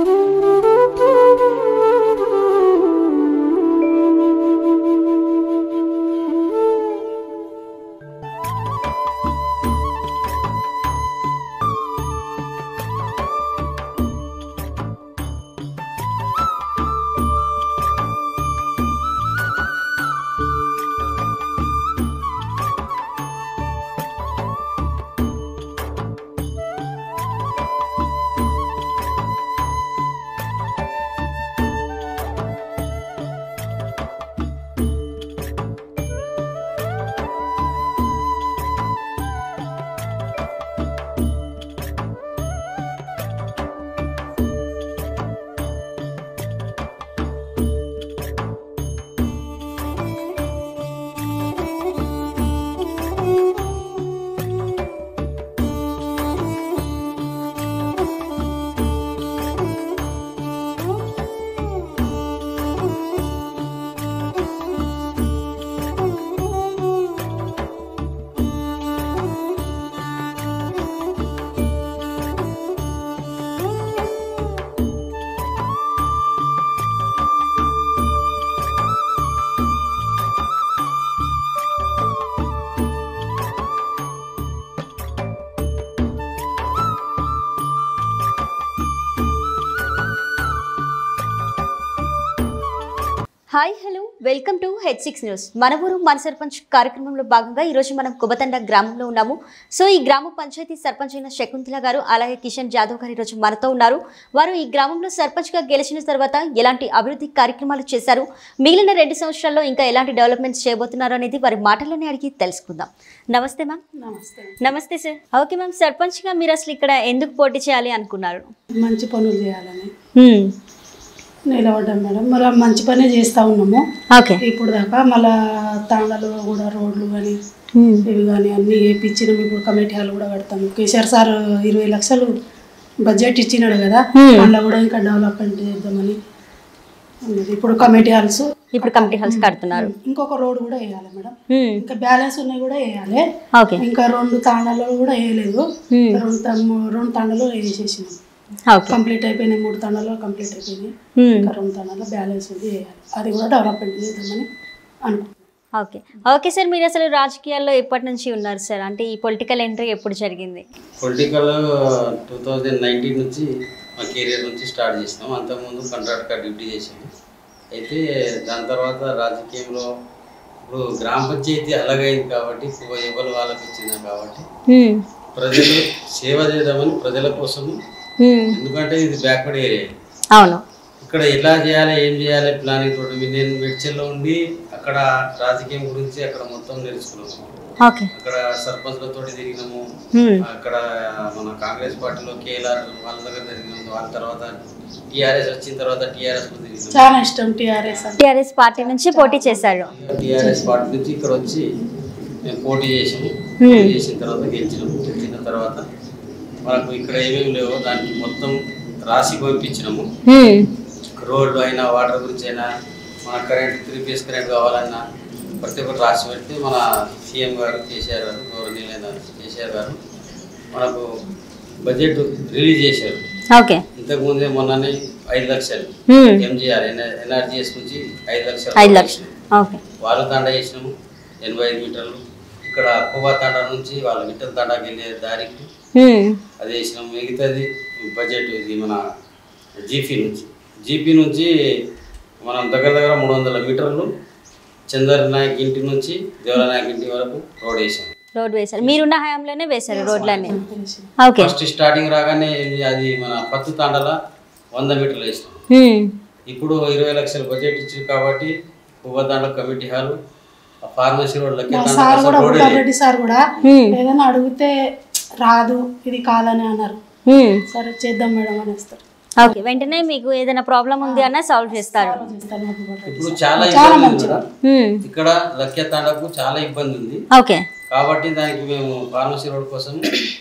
Hi hello welcome to head six news మన ఊరు మన సర్పంచ్ కార్యక్రమంలో భాగంగా ఈరోజు మనం కుబతండ గ్రామంలో ఉన్నాము సో ఈ గ్రామ పంచాయతీ సర్పంచ్ అయిన శకుంతల గారు అలాగే కిషన్ జాదవ్ గారు ఈరోజు మనతో ఉన్నారు వారు ఈ గ్రామంలో సర్పంచ్గా గెలిచిన తర్వాత ఎలాంటి అభివృద్ధి కార్యక్రమాలు చేశారు మిగిలిన రెండు సంవత్సరాల్లో ఇంకా ఎలాంటి డెవలప్మెంట్స్ చేయబోతున్నారు అనేది వారి మాటల్లోనే అడిగి తెలుసుకుందాం నమస్తే మ్యామ్ నమస్తే నమస్తే సార్ ఓకే మ్యామ్ సర్పంచ్గా మీరు అసలు ఇక్కడ ఎందుకు పోటీ చేయాలి అనుకున్నారు మంచి పనులు చేయాలని నిలబడ్డాం మేడం మళ్ళీ మంచి పనే చేస్తూ ఉన్నాము ఓకే ఇప్పుడు దాకా మళ్ళా తాండలు కూడా రోడ్లు కానీ ఇవి కానీ అన్నీ వేయించినాం ఇప్పుడు కమిటీ హాల్ కూడా కడతాము కేసీఆర్ సార్ ఇరవై లక్షలు బడ్జెట్ ఇచ్చినాడు కదా Hmm. అందులో కూడా ఇంకా డెవలప్మెంట్ చేద్దామని ఉన్నది ఇప్పుడు కమిటీ హాల్స్ ఇప్పుడు కమిటీ హాల్స్ కడుతున్నారు ఇంకొక రోడ్ కూడా వేయాలి మేడం మ్మ్. ఇంకా బ్యాలెన్స్ ఉన్నాయి కూడా వేయాలి ఓకే ఇంకా రెండు తాండాలు కూడా వేయలేదు మ్మ్. రెండు తా- రెండు తాండాలు వేసేసినాం ఓకే కంప్లీట్ అయిపోయినాయి మూడు తాండాలు కంప్లీట్ అయిపోయినాయి మ్మ్. ఇంకా రెండు తాండాలు బ్యాలెన్స్ ఉంది వేయాలి అది కూడా డెవలప్మెంట్ చేద్దామని అనుకుంటున్నాం ఓకే ఓకే సార్ మీరు అసలు రాజకీయాల్లో ఎప్పటి నుంచి ఉన్నారు సార్ అంటే ఈ పొలిటికల్ ఎంట్రీ ఎప్పుడు జరిగింది పొలిటికల్ టూ థౌజండ్ నైన్టీన్ నుంచి మా కెరీర్ నుంచి స్టార్ట్ చేసినాం అంతకుముందు కంట్రాక్టర్ డ్యూటీ చేసాము అయితే దాని తర్వాత రాజకీయంలో ఇప్పుడు గ్రామ పంచాయతీ అలాగైంది కాబట్టి ఇప్పుడు ఎవరు వాళ్ళకి వచ్చింది కాబట్టి మ్మ్. ప్రజలు సేవ చేద్దామని ప్రజల కోసం మ్మ్. ఎందుకంటే ఇది బ్యాక్వర్డ్ ఏరియా అవును ఇక్కడ ఎలా చేయాలి ఏం చేయాలి ప్లానింగ్ తోటి నేను మెడ్చల్లో ఉండి అక్కడ రాజకీయం గురించి అక్కడ మొత్తం నేర్చుకున్నాము ఓకే అక్కడ సర్పంచ్లతో తిరిగినాము మ్మ్. అక్కడ మన కాంగ్రెస్ పార్టీలో కేఎల్ఆర్ వాళ్ళ దగ్గర తిరిగినాము వాళ్ళ తర్వాత టీఆర్ఎస్ వచ్చిన తర్వాత టీఆర్ఎస్ లో తిరిగినాము చాలా ఇష్టం టీఆర్ఎస్ అంటే టిఆర్ఎస్ పార్టీ నుంచి పోటీ చేశారు టీఆర్ఎస్ పార్టీ నుంచి ఇక్కడ వచ్చి మేము పోటీ చేసాము Hmm. పోటీ చేసిన తర్వాత గెలిచినాము గెలిచిన తర్వాత మనకు ఇక్కడ ఏమేమి లేవో దానికి మొత్తం రాసి పంపించినాము మ్మ్. రోడ్లు అయినా వాటర్ గురించి అయినా మన కరెంట్ త్రీ ఫేస్ కరెంట్ కావాలన్నా ప్రతి ఒక్కటి రాసి పెడితే మన సీఎం గారు కేసీఆర్ గారు గౌరవనీయులైన కేసీఆర్ గారు మనకు బడ్జెట్ రిలీజ్ చేశారు ఓకే ఇంతకుముందే మొన్ననే ఐదు లక్షలు మ్మ్. ఎంజీఆర్ ఎన్ఆర్జీఎస్ నుంచి ఐదు లక్షలు ఐదు లక్షలు ఓకే వాళ్ళు తాండా చేసినాము ఎనభై ఐదు మీటర్లు ఇక్కడ కోవా తాండా నుంచి వాళ్ళ విట్టల తాండాకి వెళ్ళే దారికి మ్మ్. అది వేసినాం మిగతాది బడ్జెట్ ఇది మన జీపీ నుంచి జీపీ నుంచి మనం దగ్గర దగ్గర మూడు వందల మీటర్లు చందర్ నాయక్ ఇంటి నుంచి దేవర నాయక్ ఇంటి వరకు రోడ్ వేసాం రోడ్ వేశారు మీరున్న హయాంలోనే వేశారు రోడ్లన్నీ ఓకే ఫస్ట్ స్టార్టింగ్ రాగానే ఇది అది మన పత్తు తాండల వంద మీటర్లు వేసినాం మ్మ్. ఇప్పుడు ఇరవై లక్షల బడ్జెట్ ఇచ్చింది కాబట్టి Puvvathanda committee hall pharmacy road లెక్క మా తాండా సార్ అసలు కూడా రోడే లేదు. రెడ్డి సార్ కూడా మ్మ్. ఏదైనా అడిగితే రాదు ఇది కాదని అన్నారు మ్మ్. సరే చేద్దాం మేడం అని ఇస్తారు ఓకే వెంటనే మీకు ఏదైనా ప్రాబ్లం ఉంది అన్న సాల్వ్ చేస్తారు చేస్తారు మాకు కూడా రెడ్డి ఇప్పుడు సార్. చాలా చాలా ఇబ్బంది ఉంది మంచిది మేడం. మ్మ్. ఇక్కడ లక్ష్య తాండకు చాలా ఇబ్బంది ఉంది ఓకే కాబట్టి దానికి మేము ఫార్మసీ రోడ్ కోసం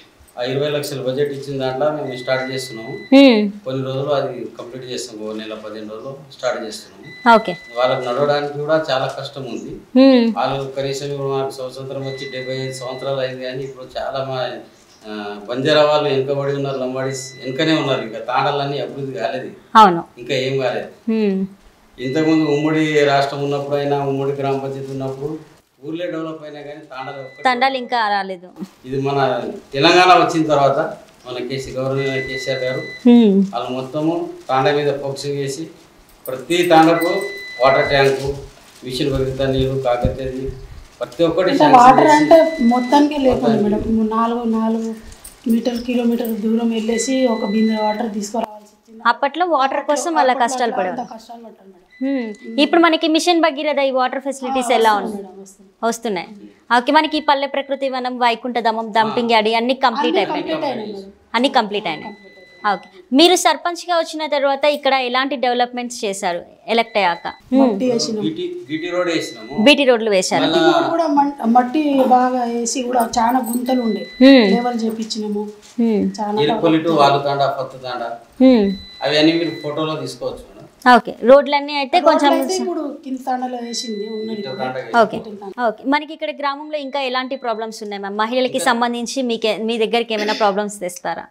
ఆ ఇరవై లక్షల బడ్జెట్ ఇచ్చిన దాంట్లో మేము స్టార్ట్ చేస్తున్నాము మ్మ్. కొన్ని రోజులు అది కంప్లీట్ చేస్తాం ఓ నెల పదిహేను రోజులు స్టార్ట్ చేస్తున్నాము ఓకే వాళ్ళకి నడవడానికి కూడా చాలా కష్టం ఉంది మ్మ్. వాళ్ళు కనీసం ఇప్పుడు మాకు స్వతంత్రం వచ్చి డెబ్బై ఐదు సంవత్సరాలు అయింది కానీ ఇప్పుడు చాలా మా ఆ, బంజారా వాళ్ళు వెనుకబడి ఉన్నారు లంబాడీస్ వెనుకనే ఉన్నారు ఇంకా తాండాలన్నీ అభివృద్ధి కాలేదు అవును ఇంకా ఏం కాలేదు ఉమ్. ఇంతకుముందు ఉమ్మడి రాష్ట్రం ఉన్నప్పుడు అయినా ఉమ్మడి గ్రామ పంచాయతీ ఉన్నప్పుడు ఊర్లే డెవలప్ అయినా కానీ తాండాలు ఒక్కటి తండాలు ఇంకా రాలేదు ఇది మన తెలంగాణ వచ్చిన తర్వాత మన కేసీ గవర్నర్ కేసీఆర్ గారు ఉమ్. వాళ్ళు మొత్తము తాండ మీద ఫోకసింగ్ చేసి ప్రతి తాండకు వాటర్ ట్యాంకు మిషన్ భగీరథ నీరు కాకతీయ ప్రతి ఒక్కటి అంటే శాంక్షన్ వాటర్ చేసి అంటే మొత్తానికి లేకుండా మేడం నాలుగు నాలుగు మీటర్ కిలోమీటర్ దూరం వెళ్ళేసి ఒక బిందె వాటర్ తీసుకురావాల్సి వచ్చింది అప్పట్లో వాటర్ కోసం వాళ్ళ కష్టాలు పడేవారు అంత కష్టాలు పడ్డాను మేడం ఉమ్. ఇప్పుడు మనకి మిషన్ భగీరథ ఈ వాటర్ ఫెసిలిటీస్ ఎలా ఉన్నాయి మేడం వస్తుంది వస్తున్నాయి ఓకే మనకి ఈ పల్లె ప్రకృతి వనం వైకుంఠ దమం డంపింగ్ యార్డ్ అన్ని కంప్లీట్ అయిపోయినాయి అన్ని కంప్లీట్ అయినాయి ఓకే మీరు సర్పంచ్గా వచ్చిన తర్వాత ఇక్కడ ఎలాంటి డెవలప్మెంట్స్ చేశారు ఎలక్ట్ అయ్యాక మట్టి వేసినాం బీటీ బీటీ రోడ్ వేసినాము బీటీ రోడ్లు వేశారు మళ్ళా రోడ్ కూడా మన్- మట్టి బాగా వేసి కూడా చాలా గుంతలు ఉండే హ్మ్. లేవల్ చేపించినాము హ్మ్. చాలా ఇరుకొల్లి టు వాలు తాండా కొత్త తాండా హ్మ్. అవి అన్ని మీరు ఫోటోలో తీసుకోవచ్చు మేడం ఓకే రోడ్లన్నీ అయితే కొంచెం అయితే ఇప్పుడు కింద తాండలో వేసింది ఉన్నది ఇటు తాండా ఓకే ఓకే మనకి ఇక్కడ గ్రామంలో ఇంకా ఎలాంటి ప్రాబ్లమ్స్ ఉన్నాయి మ్యామ్ మహిళలకి సంబంధించి మీకే మీ దగ్గరికి ఏమైనా ప్రాబ్లమ్స్ తెస్తారా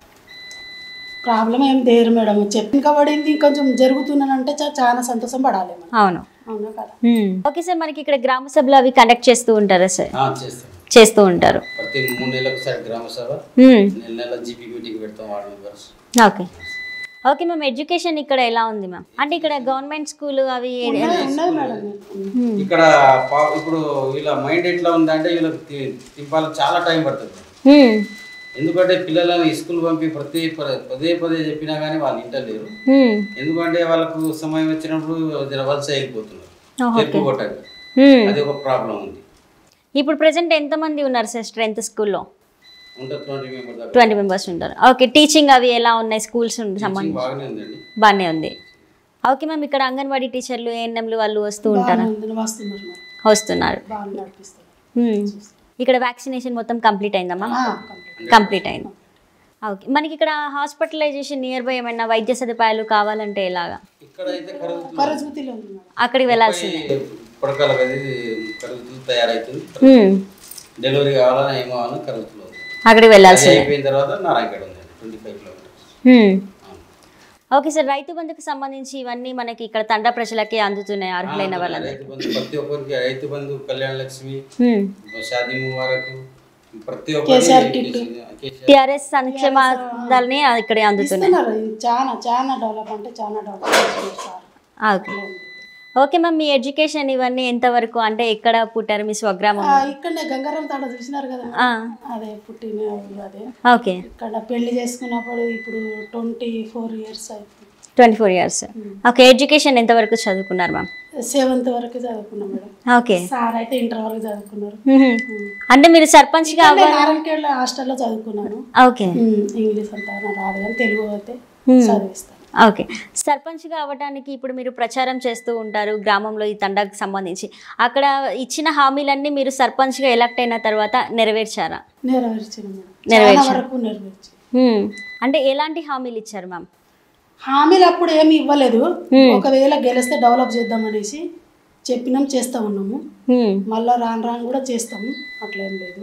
ప్రాబ్లం ఏం దేరు మేడం చెప్పిన పడింది కొంచెం జరుగుతున్నానంటే చా- చాలా సంతోషం పడాలి మనం అవును అవునా కదా ఓకే సార్ మనకి ఇక్కడ గ్రామ సభలు అవి కండక్ట్ చేస్తూ ఉంటారా సార్ ఆ, చేస్తాం చేస్తూ ఉంటారు ప్రతి మూడు నెలలకు ఒకసారి గ్రామ సభ హ్మ్. నెల నెల జీపీ మీటింగ్ పెడతాం ward members okay okay ma'am education ఇక్కడ ఎలా ఉంది మ్యామ్ అంటే ఇక్కడ గవర్నమెంట్ స్కూల్ అవి ఉన్నది మేడం హ్మ్. ఇక్కడ పా- ఇప్పుడు వీళ్ళ మైండ్ ఎట్లా ఉందంటే వీళ్ళకి తి- తింపాలకు చాలా టైం పడుతుంది హ్మ్. ఎందుకంటే పిల్లలను స్కూల్ పంపి ప్రతి ప- పదే పదే చెప్పినా కానీ వాళ్ళు ఇంటలేరు హ్మ్. ఎందుకంటే వాళ్ళకు సమయం వచ్చినప్పుడు జర వలస అయిపోతున్నారు ఓహో, చెరుకు కొట్టండి హ్మ్. అది ఒక ప్రాబ్లం ఉంది ఇప్పుడు ప్రెసెంట్ ఎంతమంది ఉన్నారు సార్ స్ట్రెంత్ స్కూల్లో ఉంటుంది ట్వంటీ మెంబర్ దాకా ట్వంటీ మెంబర్స్ ఉంటారు ఓకే టీచింగ్ అవి ఎలా ఉన్నాయి స్కూల్స్ సంబంధించి బాగానే ఉందండి బాగానే ఉంది ఓకే మ్యామ్ ఇక్కడ అంగన్వాడీ టీచర్లు ఏఎన్ఎంలు వాళ్ళు వస్తూ ఉంటారా బాగానే వస్తున్నారు మేడం వస్తున్నారు బాగా నడిపిస్తారు హ్మ్. ఇక్కడ వ్యాక్సినేషన్ మొత్తం కంప్లీట్ అయిందమ్మా ఆ, కంప్లీట్. కంప్లీట్ అయింది ఓకే మనకి ఇక్కడ హాస్పిటలైజేషన్ నియర్ బై ఏమైనా వైద్య సదుపాయాలు కావాలంటే ఎలాగా ఇక్కడ అయితే కరువు కరజుతిలో ఉంది మేడం అక్కడికి వెళ్ళాల్సిందే పడకల గది కరుగుతులు తయారవుతుంది హ్మ్. డెలివరీ కావాలన్నా ఏమో కావాలన్నా కరుగుతులు ఉంది అక్కడికి అది వెళ్ళాల్సిందే అయిపోయిన తర్వాత నారాయణగఢ ఉంది ట్వంటీ ఫైవ్ కిలోమీటర్స్ హ్మ్. ఓకే సార్ రైతు బంధుకు సంబంధించి ఇవన్నీ మనకి ఇక్కడ తండా ప్రజలకి అందుతున్నాయి అర్హులైన వాళ్ళందరూ రైతు బంధు ప్రతి ఒక్కరికి రైతు బంధు కళ్యాణ లక్ష్మి హ్మ్. షాదీ ముబారక్ ప్రతి కేసీఆర్ ఒక్కరికి కిట్టు. కేసీఆర్ టిఆర్ఎస్ సంక్షేమాలని ఇక్కడే అందుతున్నాయి ఇస్తున్నారు ఇది చాలా చాలా డెవలప్ అంటే చాలా డెవలప్ చేస్తున్నారు సార్ ఓకే ఓకే మ్యామ్ మీ ఎడ్యుకేషన్ ఇవన్నీ ఎంతవరకు అంటే ఎక్కడ పుట్టారు మీ స్వగ్రామం ఆ, ఇక్కడనే గంగారం తాడ చూసినారు కదా ఆ, అదే పుట్టిన ఊరు అదే ఓకే ఇక్కడ పెళ్లి చేసుకున్నప్పుడు ఇప్పుడు ట్వంటీ ఫోర్ ఇయర్స్ అవుతుంది twenty four years okay education ఎంతవరకు చదువుకున్నారు మ్యామ్ సెవెంత్ వరకు చదువుకున్నాం మేడం ఓకే సార్ అయితే ఇంటర్ వరకు చదువుకున్నారు మ్మ్. అంటే మీరు సర్పంచ్గా అవ్వ నారాయణఖేడ్ హాస్టల్లో చదువుకున్నాను ఓకే ఉమ్, ఇంగ్లీష్ అంతా నాకు రాదు కానీ తెలుగు అయితే చదివిస్తాను ఓకే సర్పంచ్గా అవ్వడానికి ఇప్పుడు మీరు ప్రచారం చేస్తూ ఉంటారు గ్రామంలో ఈ తండాకు సంబంధించి అక్కడ ఇచ్చిన హామీలన్నీ మీరు సర్పంచ్గా ఎలక్ట్ అయిన తర్వాత నెరవేర్చారా నెరవేర్చిన మేడం చాలా నెరవేర్చారు. వరకు నెరవేర్చి మ్మ్. అంటే ఎలాంటి హామీలు ఇచ్చారు మ్యామ్ హామీలు అప్పుడు ఏమి ఇవ్వలేదు ఒకవేళ గెలిస్తే డెవలప్ చేద్దాం అనేసి చెప్పినాం చేస్తా ఉన్నాము మ్మ్. మళ్ళీ రాను రాను కూడా చేస్తాము అట్లా ఏం లేదు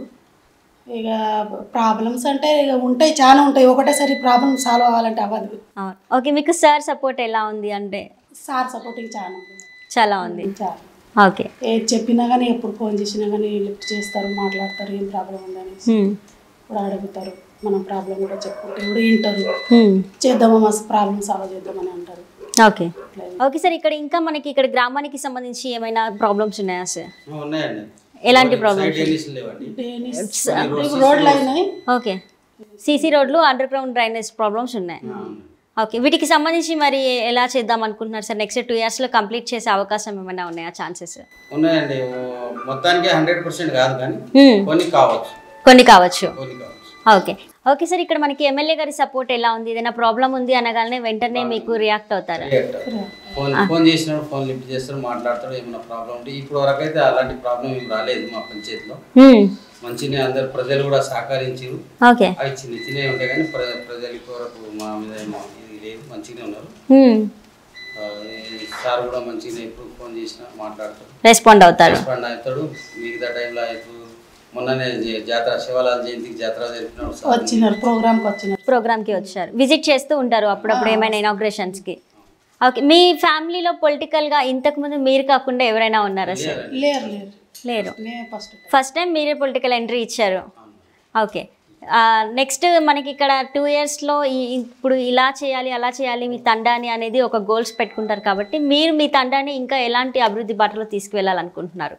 ఇక ప్రాబ్లమ్స్ అంటే ఇక ఉంటాయి చాలా ఉంటాయి ఒకటేసారి ప్రాబ్లమ్ సాల్వ్ అవ్వాలంటే అవ్వదు అవును ఓకే మీకు సార్ సపోర్ట్ ఎలా ఉంది అంటే సార్ సపోర్టింగ్ చాలా ఉంది చాలా ఉంది చాలా ఓకే ఏది చెప్పినా కానీ ఎప్పుడు ఫోన్ చేసినా కానీ లిఫ్ట్ చేస్తారు మాట్లాడతారు ఏం ప్రాబ్లం ఉందనేసి మ్మ్. కూడా అడుగుతారు మనం ప్రాబ్లం కూడా చెప్పుకుంటే కూడా వింటారు మ్మ్. చేద్దామా మా ప్రాబ్లమ్ సాల్వ్ చేద్దామని అంటారు ఓకే అట్లా ఓకే సార్ ఇక్కడ ఇంకా మనకి ఇక్కడ గ్రామానికి సంబంధించి ఏమైనా ప్రాబ్లమ్స్ ఉన్నాయా సార్ ఉన్నాయండి ఎలాంటి ప్రాబ్లమ్స్ సైడ్ టెన్నిస్ లేవండి డేనిస్ ఇప్పుడు రోడ్లు అయినాయి ఓకే సీసీ రోడ్లు అండర్ గ్రౌండ్ డ్రైనేజ్ ప్రాబ్లమ్స్ ఉన్నాయి ఆ, ఉన్నాయి. ఓకే వీటికి సంబంధించి మరి ఎలా చేద్దాం అనుకుంటున్నారు సార్ నెక్స్ట్ టూ ఇయర్స్లో కంప్లీట్ చేసే అవకాశం ఏమైనా ఉన్నాయా ఛాన్సెస్ ఉన్నాయండి ఓ, మొత్తానికి హండ్రెడ్ పర్సెంట్ కాదు కానీ కొన్ని కావచ్చు కొన్ని కావచ్చు కొన్ని కావచ్చు ఓకే ఓకే సార్ ఇక్కడ మనకి ఎమ్మెల్యే గారి సపోర్ట్ ఎలా ఉంది ఏదైనా ప్రాబ్లం ఉంది అనగానే వెంటనే మీకు రియాక్ట్ అవుతారా రియాక్ట్ ఫోన్ ఫోన్ చేసినప్పుడు ఫోన్ లిఫ్ట్ చేస్తాడు మాట్లాడతాడు ఏమైనా ప్రాబ్లం ఉంటే ఇప్పుడు వరకు అయితే అలాంటి ప్రాబ్లం ఏం రాలేదు మా పంచాయతీలో మంచిగా అందరు ప్రజలు కూడా సహకరించారు ఓకే అవి చిన్న చిన్నవి ఉంటాయి కానీ ప్ర ప్రజలకి వరకు మా మీద ఏమో ఇది లేదు మంచిగానే ఉన్నారు ఆ, ఈ సార్ కూడా మంచిగా ఎప్పుడు ఫోన్ చేసినా మాట్లాడతాడు రెస్పాండ్ అవుతారు రెస్పాండ్ అవుతాడు మిగతా టైంలో ఇప్పుడు మొన్ననే జ- జాతర శివలాల్ జయంతికి జాతర జరిపినాడు సార్. వచ్చినారు ప్రోగ్రామ్కి వచ్చినారు ప్రోగ్రామ్కి వచ్చారు విజిట్ చేస్తూ ఉంటారు అప్పుడప్పుడు ఏమైనా ఇనాగ్రేషన్స్కి ఓకే మీ ఫ్యామిలీలో పొలిటికల్గా ఇంతకుముందు మీరు కాకుండా ఎవరైనా ఉన్నారా సార్ లేరు లేరు లేరు నేను ఫస్ట్ ఫస్ట్ టైం మీరే పొలిటికల్ ఎంట్రీ ఇచ్చారు ఓకే నెక్స్ట్ మనకి ఇక్కడ టూ ఇయర్స్లో ఇప్పుడు ఇలా చేయాలి అలా చేయాలి మీ తండాని అనేది ఒక గోల్స్ పెట్టుకుంటారు కాబట్టి మీరు మీ తండాని ఇంకా ఎలాంటి అభివృద్ధి బాటలో తీసుకువెళ్ళాలనుకుంటున్నారు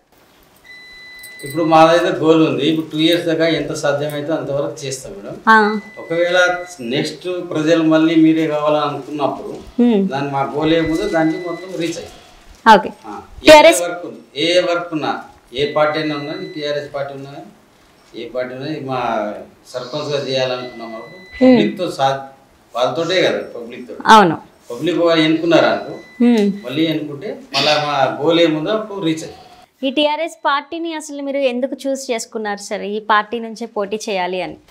ఇప్పుడు మాదైతే గోల్ ఉంది ఇప్పుడు టూ ఇయర్స్ దాకా ఎంత సాధ్యమైతే అంతవరకు చేస్తాం మేడం ఆ, ఒకవేళ నెక్స్ట్ ప్రజలు మళ్ళీ మీరే కావాలని అనుకున్నప్పుడు హ్మ్, దాన్ని మా గోల్ ఏముందో దానికి మొత్తం రీచ్ అవుతాం ఓకే ఆ, ఏ TRS వర్క్ ఉంది, ఏ వర్క్ ఉన్నా ఏ పార్టీ అయినా ఉన్నా టీఆర్ఎస్ పార్టీ ఉన్నా కానీ, ఏ పార్టీ ఉన్నా మా సర్పంచ్గా చేయాలనుకున్నాం పబ్లిక్తో సా వాళ్ళతోటే కదా పబ్లిక్తో అవును పబ్లిక్ వాళ్ళు ఎన్నుకున్నారు అనుకో హ్మ్. మళ్ళీ ఎన్నుకుంటే మళ్ళీ మా గోల్ ఏముందో అప్పుడు రీచ్ అవుతాం ఈ టీఆర్ఎస్ పార్టీని అసలు మీరు ఎందుకు చూస్ చేసుకున్నారు సార్ ఈ పార్టీ నుంచే పోటీ చేయాలి అని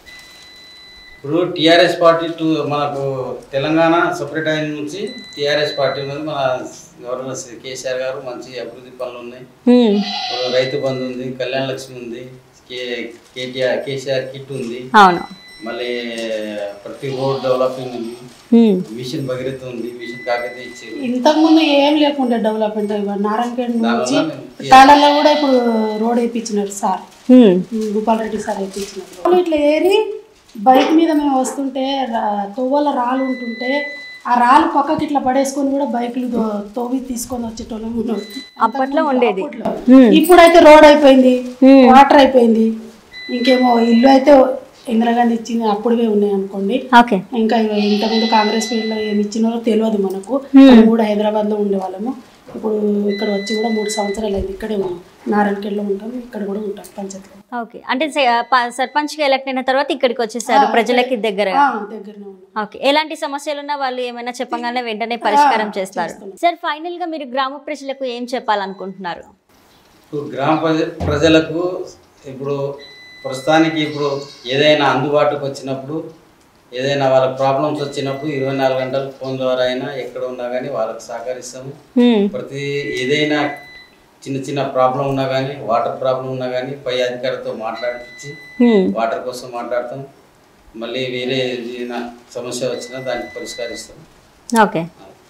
ఇప్పుడు టీఆర్ఎస్ పార్టీ టు మనకు తెలంగాణ సపరేట్ అయిన నుంచి టీఆర్ఎస్ పార్టీ ఉన్నది మన గవర్నర్ శ్రీ కేసీఆర్ గారు మంచి అభివృద్ధి పనులు ఉన్నాయి హ్మ్, ఇప్పుడు రైతు బంధు ఉంది కళ్యాణ లక్ష్మి ఉంది కే కేటీఆర్ కేసీఆర్ కిట్ ఉంది అవును మళ్ళీ ప్రతి రోడ్ డెవలపింగ్ ఉంది హ్మ్, మిషన్ భగీరథ ఉంది మిషన్ కాకతీయ ఇచ్చారు ఇంతకుముందు ఏం లేకుండే డెవలప్మెంట్ నారాయణఖేడ్ నుంచి దానివల్ల మేము తాళాల్లో కూడా ఇప్పుడు రోడ్ వేయించినారు సార్ హ్మ్, భూపాల్ రెడ్డి సార్ వేయించినారు ఇట్లా ఏరి బైక్ మీద మేము వస్తుంటే రా- తోవల రాళ్ళు ఉంటుంటే ఆ రాళ్ళు పక్కకి ఇట్లా పడేసుకొని కూడా బైకులు దో- తోవి తీసుకొని వచ్చేటోళ్ళం ఉన్నాం. అప్పట్లో ఉండేది అప్పట్లో. ఇప్పుడైతే రోడ్ అయిపోయింది వాటర్ అయిపోయింది ఇంకేమో ఇల్లు అయితే ఇందిరాగాంధీ ఇచ్చింది అప్పుడువే ఉన్నాయి అనుకోండి ఓకే ఇంకా ఇవి ఇంతకుముందు కాంగ్రెస్ పీరియడ్లో ఏమి ఇచ్చినారో తెలియదు మనకు మేము కూడా హైదరాబాద్లో ఉండేవాళ్ళము ఇప్పుడు ఇక్కడ వచ్చి కూడా మూడు సంవత్సరాలు అయింది ఇక్కడే ఉన్నాం నారాయణఖేడ్లో ఉంటాం ఇక్కడ కూడా ఉంటాం పంచాయతీలో ఓకే అంటే స- ప- సర్పంచ్గా ఎలక్ట్ అయిన తర్వాత ఇక్కడికి వచ్చేసారు ప్రజలకి దగ్గర ఆ, దగ్గరనే ఉన్నాం ఓకే ఎలాంటి సమస్యలు ఉన్నా వాళ్ళు ఏమైనా చెప్పగానే వెంటనే పరిష్కారం చేస్తారు సార్ ఫైనల్ గా మీరు గ్రామ ప్రజలకు ఏం చెప్పాలనుకుంటున్నారు ఇప్పుడు గ్రామ ప్రజ- ప్రజలకు ఇప్పుడు ప్రస్తుతానికి ఇప్పుడు ఏదైనా అందుబాటుకు వచ్చినప్పుడు ఏదైనా వాళ్ళ ప్రాబ్లమ్స్ వచ్చినప్పుడు ఇరవై నాలుగు గంటలు ఫోన్ ద్వారా అయినా ఎక్కడ ఉన్నా కానీ వాళ్ళకి సహకరిస్తాము హ్మ్, ప్రతి ఏదైనా చిన్న చిన్న ప్రాబ్లం ఉన్నా కానీ వాటర్ ప్రాబ్లం ఉన్నా కానీ పై అధికారితో మాట్లాడించి హ్మ్, వాటర్ కోసం మాట్లాడతాం మళ్ళీ వేరే ఏదైనా సమస్య వచ్చినా దానికి పరిష్కరిస్తాం ఓకే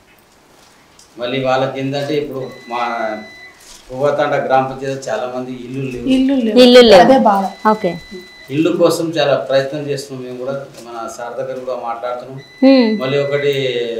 మళ్ళీ వాళ్ళకి ఏంటంటే ఇప్పుడు మా పువ్వతాండ గ్రామ పంచాయతీ చాలా మంది ఇల్లు లేవు ఇల్లు లేవు ఇల్లు లేవు అదే బాధ ఓకే ఇల్లు కోసం చాలా ప్రయత్నం చేస్తున్నాం మేము కూడా మన సార్ దగ్గర కూడా మాట్లాడుతున్నాం హ్మ్, మళ్ళీ ఒకటి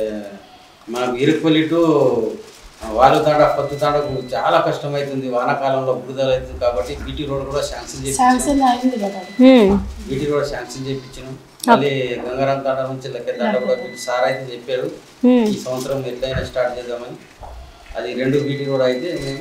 మనకు ఇరుక్కుపల్లి టు వాలుతాండ పొత్తుతాండకు చాలా కష్టం అవుతుంది వానాకాలంలో బురదలు అవుతుంది కాబట్టి బీటీ రోడ్ కూడా శాంక్షన్ చేసి శాంక్షన్ అయింది కదా అది. హ్మ్, బీటీ రోడ్ శాంక్షన్ చేయించినాం మళ్ళీ గంగారాం తాండ నుంచి లెక్క తాండ కూడా బీటీ సార్ అయితే చెప్పారు హ్మ్. ఈ సంవత్సరం ఎట్లయినా స్టార్ట్ చేద్దామని అది రెండు బీటీ రోడ్ అయితే మేము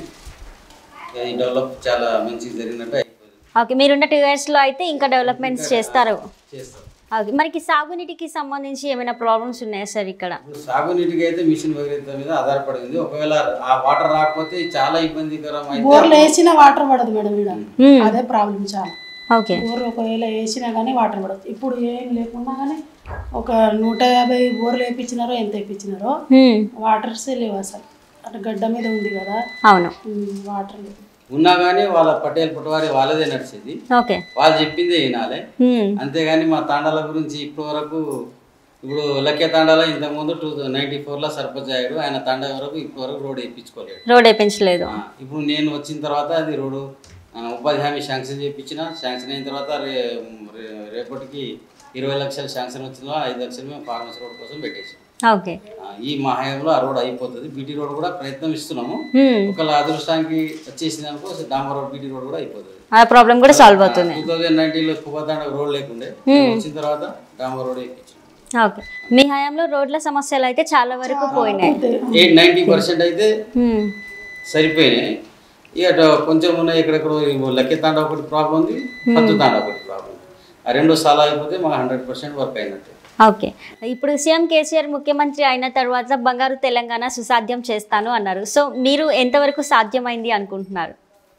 ఈ డెవలప్ చాలా మంచిగా జరిగినట్టు అయిపోయింది ఓకే మీరున్న టూ ఇయర్స్ లో అయితే ఇంకా డెవలప్మెంట్స్ చేస్తారు చేస్తాం ఓకే మనకి సాగునీటికి సంబంధించి ఏమైనా ప్రాబ్లమ్స్ ఉన్నాయా సార్ ఇక్కడ ఇప్పుడు సాగునీటికి అయితే మిషన్ భగీరథ మీద ఆధారపడింది ఒకవేళ ఆ వాటర్ రాకపోతే చాలా ఇబ్బందికరం అయితే బోర్లు వేసినా వాటర్ పడదు మేడం ఇక్కడ హ్మ్, అదే ప్రాబ్లం చాలా ఓకే బోర్ ఒకవేళ వేసినా కానీ వాటర్ పడదు ఇప్పుడు ఏం లేకున్నా కానీ ఒక నూట యాభై బోర్లు వేయించినారో ఎంత వేయించినారో హ్మ్, వాటర్సే లేవు అసలు అటు గడ్డ మీద ఉంది కదా అవును ఉమ్, వాటర్ లేవు ఉన్నా కానీ వాళ్ళ పటేల్ పుట్టవారి వాళ్ళదే నడిచేది ఓకే వాళ్ళు చెప్పిందే వినాలి హ్మ్, అంతేగాని మా తాండాల గురించి ఇప్పటి వరకు ఇప్పుడు లక్కే తాండాలో ఇంతకుముందు టూ నైంటీ ఫోర్లో సర్పంచ్ అయ్యాడు ఆయన తాండా వరకు ఇప్పటి వరకు రోడ్ వేయించుకోలేడు రోడ్ వేయించలేదు ఆ, ఇప్పుడు నేను వచ్చిన తర్వాత అది రోడ్డు ఆ, ఉపాధి హామీ శాంక్షన్ చేయించిన శాంక్షన్ అయిన తర్వాత రే రే- రేపటికి ఇరవై లక్షలు శాంక్షన్ వచ్చిందో ఐదు లక్షలు మేము ఫార్మసీ రోడ్ కోసం పెట్టేసి ఓకే ఈ మా హయాంలో ఆ రోడ్ అయిపోతుంది బీటీ రోడ్ కూడా ప్రయత్నం ఇస్తున్నాము హ్మ్, ఒకవేళ అదృష్టానికి వచ్చేసింది అనుకో డాంబర్ రోడ్ బీటీ రోడ్ కూడా అయిపోతుంది ఆ ప్రాబ్లం కూడా సాల్వ్ అవుతుంది టూ థౌజండ్ నైన్టీన్లో కుబతాండ రోడ్ లేకుండే నేను వచ్చిన తర్వాత డాంబర్ రోడ్ వేయించాను ఓకే మీ హయాంలో రోడ్ల సమస్యలు అయితే చాలా వరకు పోయినాయి ఎయిట్ నైంటీ పర్సెంట్ అయితే హ్మ్, సరిపోయినాయి ఇక అటు కొంచెం ఉన్నాయి ఎక్కడెక్కడ లక్కీ తాండ ఒకటి ప్రాబ్లం ఉంది పత్తు తాండ ఒకటి ప్రాబ్లం ఉంది ఆ రెండు సాల్వ్ అయిపోతే మాకు హండ్రెడ్ పర్సెంట్ వర్క్ అయినట్టు ఓకే ఇప్పుడు సీఎం కేసీఆర్ ముఖ్యమంత్రి అయిన తర్వాత బంగారు తెలంగాణ సుసాధ్యం చేస్తాను అన్నారు సో మీరు ఎంతవరకు సాధ్యమైంది అనుకుంటున్నారు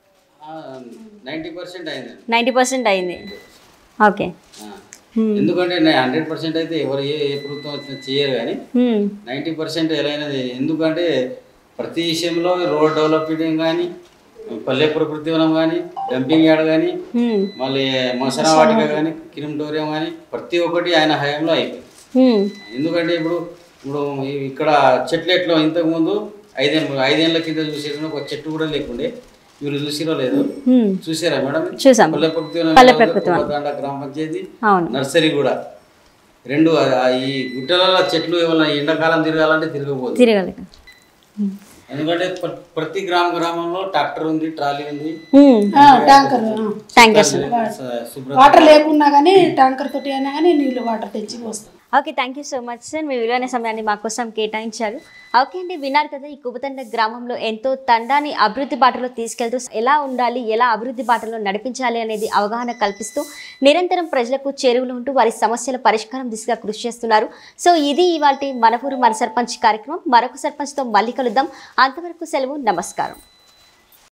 నైంటీ పర్సెంట్ అయింది నైంటీ పర్సెంట్ అయింది ఓకే ఆ. ఎందుకంటే హండ్రెడ్ పర్సెంట్ అయితే ఎవరు ఏ ఏ ప్రభుత్వం వచ్చినా చేయరు కానీ హ్మ్, నైంటీ పర్సెంట్ ఎలా అయినది ఎందుకంటే ప్రతి విషయంలో రోడ్ డెవలప్మెంట్ కానీ పల్లె ప్రకృతి వనం కానీ డంపింగ్ యార్డ్ కానీ హ్మ్. మళ్ళీ మసన వాటిక కానీ క్రిమిటోరియం కానీ ప్రతి ఒక్కటి ఆయన హయాంలో అయిపోయింది హ్మ్. ఎందుకంటే ఇప్పుడు ఇప్పుడు ఈ- ఇక్కడ చెట్లు ఎట్లో ఇంతకుముందు ఐదేళ్ళ ఐదేళ్ల కింద చూసేసిన ఒక చెట్టు కూడా లేకుండే మీరు చూసిరో లేదు హ్మ్. చూసారా మేడం చూసాం పల్లె ప్రకృతి వనం పల్లె ఎలా ప్రకృతి ఉందో, వనం. తాండా గ్రామ పంచాయతీ అవును నర్సరీ కూడా రెండు ఆ- ఆ ఈ గుట్టలలో చెట్లు ఏమన్నా ఎండాకాలం తిరగాలంటే తిరగబోదు తిరగలేదు ఎందుకంటే ప్ర- ప్రతి గ్రామ గ్రామంలో ట్రాక్టర్ ఉంది ట్రాలీ ఉంది హ్మ్. ఆ, ట్యాంకర్ ఆ. థ్యాంక్ యూ స- శుభ్రత వాటర్ లేకున్నా కానీ ట్యాంకర్ తోటి అయినా కానీ నీళ్ళు వాటర్ తెచ్చి పోస్తాం okay thank you so much sir మీ విలువైన సమయాన్ని మా కోసం కేటాయించారు ఓకే అండి విన్నారు కదా ఈ కుబతండ గ్రామంలో ఎంతో తండాన్ని అభివృద్ధి బాటలో తీసుకెళ్తూ ఎలా ఉండాలి ఎలా అభివృద్ధి బాటలో నడిపించాలి అనేది అవగాహన కల్పిస్తూ నిరంతరం ప్రజలకు చేరువలో ఉంటూ వారి సమస్యల పరిష్కారం దిశగా కృషి చేస్తున్నారు సో ఇది ఇవాళ మనపూరు మన సర్పంచ్ కార్యక్రమం మరొక సర్పంచ్తో మళ్ళీ కలుద్దాం అంతవరకు సెలవు నమస్కారం